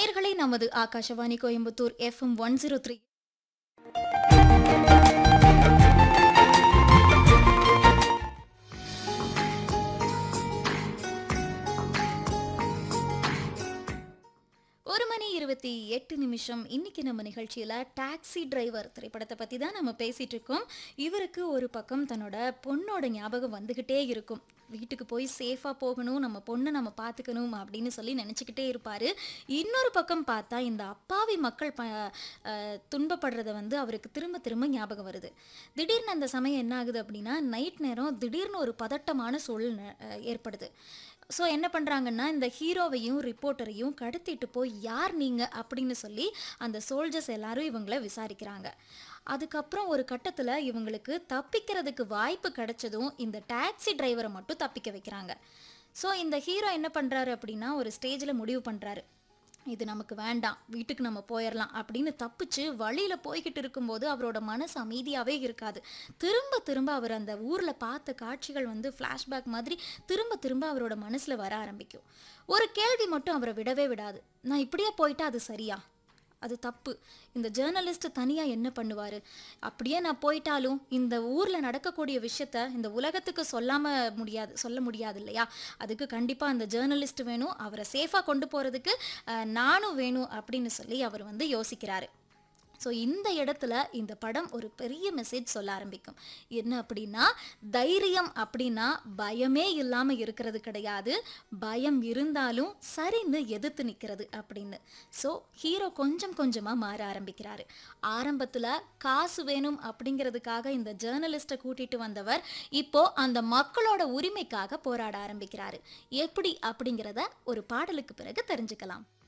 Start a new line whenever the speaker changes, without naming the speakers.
நேயர்களே நமது Akashvani Coimbatore FM one zero three ஒரு மணி இருபத்தி எட்டு நிமிஷம் இன்னைக்கு நம்ம நிகழ்ச்சியில் டாக்ஸி டிரைவர் திரைப்படத்தை பற்றி தான் நம்ம பேசிட்டு இருக்கோம் இவருக்கு ஒரு பக்கம் தன்னோட பொண்ணோட ஞாபகம் வந்துக்கிட்டே இருக்கும் வீட்டுக்கு போய் சேஃபாக போகணும் நம்ம பொண்ணை நம்ம பார்த்துக்கணும் அப்படின்னு சொல்லி நினச்சிக்கிட்டே இருப்பார் இன்னொரு பக்கம் பார்த்தா இந்த அப்பாவி மக்கள் ப அஹ், துன்பப்படுறத வந்து அவருக்கு திரும்ப திரும்ப ஞாபகம் வருது திடீர்னு அந்த சமயம் என்ன ஆகுது அப்படின்னா நைட் நேரம் திடீர்னு ஒரு பதட்டமான சூழல் அஹ், ஏற்படுது ஸோ என்ன பண்ணுறாங்கன்னா இந்த ஹீரோவையும் ரிப்போர்ட்டரையும் கடத்திட்டு போய் யார் நீங்கள் அப்படின்னு சொல்லி அந்த சோல்ஜர்ஸ் எல்லாரும் இவங்கள விசாரிக்கிறாங்க அதுக்கப்புறம் ஒரு கட்டத்தில் இவங்களுக்கு தப்பிக்கிறதுக்கு வாய்ப்பு கிடைச்சதும் இந்த டாக்ஸி டிரைவரை மட்டும் தப்பிக்க வைக்கிறாங்க ஸோ இந்த ஹீரோ என்ன பண்ணுறாரு அப்படின்னா ஒரு ஸ்டேஜில் முடிவு பண்ணுறாரு இது நமக்கு வேண்டாம் வீட்டுக்கு நம்ம போயிடலாம் அப்படின்னு தப்பிச்சு வழியில் போய்கிட்டு இருக்கும்போது அவரோட மனசு அமைதியாகவே இருக்காது திரும்ப திரும்ப அவர் அந்த ஊரில் பார்த்த காட்சிகள் வந்து ஃப்ளாஷ்பேக் மாதிரி திரும்ப திரும்ப அவரோட மனசில் வர ஆரம்பிக்கும் ஒரு கேள்வி மட்டும் அவரை விடவே விடாது நான் இப்படியே போயிட்டா அது சரியா அது தப்பு இந்த ஜேர்னலிஸ்ட் தனியாக என்ன பண்ணுவார் அப்படியே நான் போயிட்டாலும் இந்த ஊரில் நடக்கக்கூடிய விஷயத்த இந்த உலகத்துக்கு சொல்லாமல் முடியாது சொல்ல முடியாது இல்லையா அதுக்கு கண்டிப்பாக அந்த ஜேர்னலிஸ்ட் வேணும் அவரை சேஃபாக கொண்டு போகிறதுக்கு நானும் வேணும் அப்படின்னு சொல்லி அவர் வந்து யோசிக்கிறாரு ஸோ இந்த இடத்துல இந்த படம் ஒரு பெரிய மெசேஜ் சொல்ல ஆரம்பிக்கும் என்ன அப்படின்னா தைரியம் அப்படின்னா பயமே இல்லாமல் இருக்கிறது கிடையாது பயம் இருந்தாலும் சரின்னு எதிர்த்து நிற்கிறது அப்படின்னு ஸோ ஹீரோ கொஞ்சம் கொஞ்சமாக மாற ஆரம்பிக்கிறாரு ஆரம்பத்தில் காசு வேணும் அப்படிங்கிறதுக்காக இந்த ஜேர்னலிஸ்ட்டை கூட்டிட்டு வந்தவர் இப்போ அந்த மக்களோட உரிமைக்காக போராட ஆரம்பிக்கிறாரு எப்படி அப்படிங்கிறத ஒரு பாடலுக்கு பிறகு தெரிஞ்சுக்கலாம்